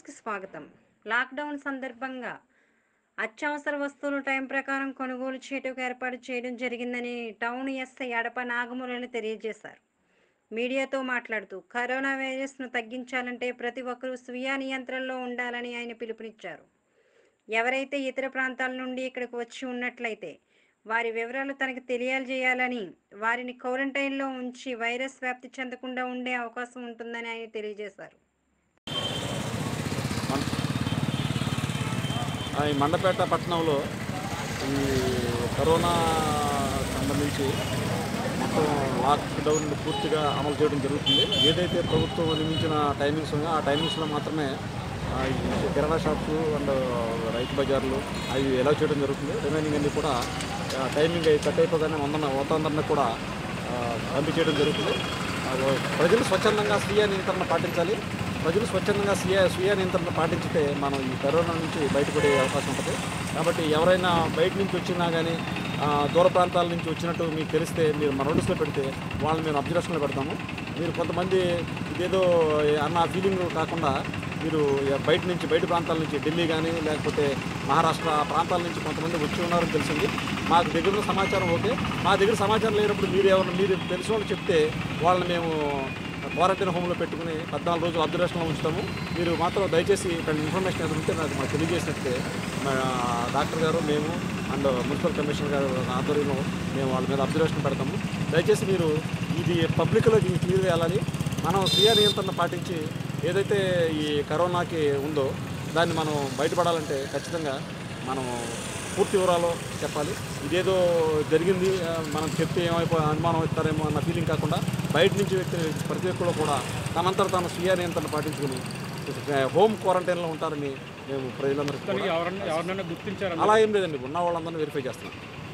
న్యూస్కి స్వాగతం లాక్డౌన్ సందర్భంగా అత్యవసర వస్తువులు టైం ప్రకారం కొనుగోలు చేయటకు ఏర్పాటు చేయడం జరిగిందని టౌన్ ఎస్ఐ అడప నాగమురళి తెలియజేశారు మీడియాతో మాట్లాడుతూ కరోనా వైరస్ను తగ్గించాలంటే ప్రతి ఒక్కరూ స్వీయ నియంత్రణలో ఉండాలని ఆయన పిలుపునిచ్చారు ఎవరైతే ఇతర ప్రాంతాల నుండి ఇక్కడికి వచ్చి ఉన్నట్లయితే వారి వివరాలు తనకు తెలియజేయాలని వారిని క్వారంటైన్లో ఉంచి వైరస్ వ్యాప్తి చెందకుండా ఉండే అవకాశం ఉంటుందని ఆయన తెలియజేశారు ఆ, ఈ మండపేట పట్టణంలో ఈ కరోనా సంబంధించి మొత్తం లాక్డౌన్ పూర్తిగా అమలు చేయడం జరుగుతుంది ఏదైతే ప్రభుత్వం నియమించిన టైమింగ్స్ ఉన్నాయో ఆ టైమింగ్స్లో మాత్రమే ఆ, ఈ కిరాణా షాప్స్ అండ్ రైతు బజార్లు అవి ఎలా చేయడం జరుగుతుంది రిమైనింగ్ అన్ని కూడా ఆ, టైమింగ్ అయి కట్ అయిపోగానే వందన వందందరినీ కూడా ఆ, పంపించేయడం జరుగుతుంది ఆ, ప్రజలు స్వచ్ఛందంగా స్వీయ నియంత్రణ పాటించాలి ప్రజలు స్వచ్ఛందంగా స్వీయ స్వీయ నియంత్రణ పాటించితే మనం ఈ కరోనా నుంచి బయటపడే అవకాశం ఉంటుంది కాబట్టి ఎవరైనా బయట నుంచి వచ్చినా కానీ ఆ, దూర ప్రాంతాల నుంచి వచ్చినట్టు మీకు తెలిస్తే మీరు మన నోటీస్లో పెడితే వాళ్ళని మేము అబ్జర్వేషన్లో పెడతాము మీరు కొంతమంది ఇదేదో అన్న ఫీలింగ్ కాకుండా మీరు బయట నుంచి బయట ప్రాంతాల నుంచి ఢిల్లీ కానీ లేకపోతే మహారాష్ట్ర ఆ ప్రాంతాల నుంచి కొంతమంది వచ్చి ఉన్నారని తెలిసింది మాకు దగ్గర ఉన్న సమాచారం ఓకే మా దగ్గర సమాచారం లేనప్పుడు మీరు ఎవరు మీరు తెలిసిన వాళ్ళు చెప్తే వాళ్ళని మేము క్వారంటైన్ హోమ్లో పెట్టుకుని పద్నాలుగు రోజులు అబ్జర్వేషన్లో ఉంచుతాము మీరు మాత్రం దయచేసి ఇక్కడ ఇన్ఫర్మేషన్ ఏదైనా ఉంటే నాకు మాకు తెలియజేసినట్టే మా డాక్టర్ గారు మేము అండ్ మున్సిపల్ కమిషనర్ గారు ఆధ్వర్యంలో మేము వాళ్ళ మీద అబ్జర్వేషన్ పెడతాము దయచేసి మీరు ఇది పబ్లిక్లోకి క్లియర్గా వెళ్ళాలి మనం స్వీయ నియంత్రణ పాటించి ఏదైతే ఈ కరోనాకి ఉందో దాన్ని మనం బయటపడాలంటే ఖచ్చితంగా మనం పూర్తి వివరాలు చెప్పాలి ఇదేదో జరిగింది ఆ, మనం చెప్తే ఏమైపో అనుమానం ఇస్తారేమో అన్న ఫీలింగ్ కాకుండా బయట నుంచి వ్యక్తి ప్రతి ఒక్కరు కూడా తనంతట తాను స్వీయ నియంత్రణ పాటించుకుని ఆ, హోమ్ క్వారంటైన్లో ఉంటారని మేము ప్రజలందరికీ కూడా ఎవరన్నా ఎవరినైనా గుర్తించారా అలా ఏం లేదండి ఉన్న వాళ్ళందరినీ వెరిఫై చేస్తున్నాం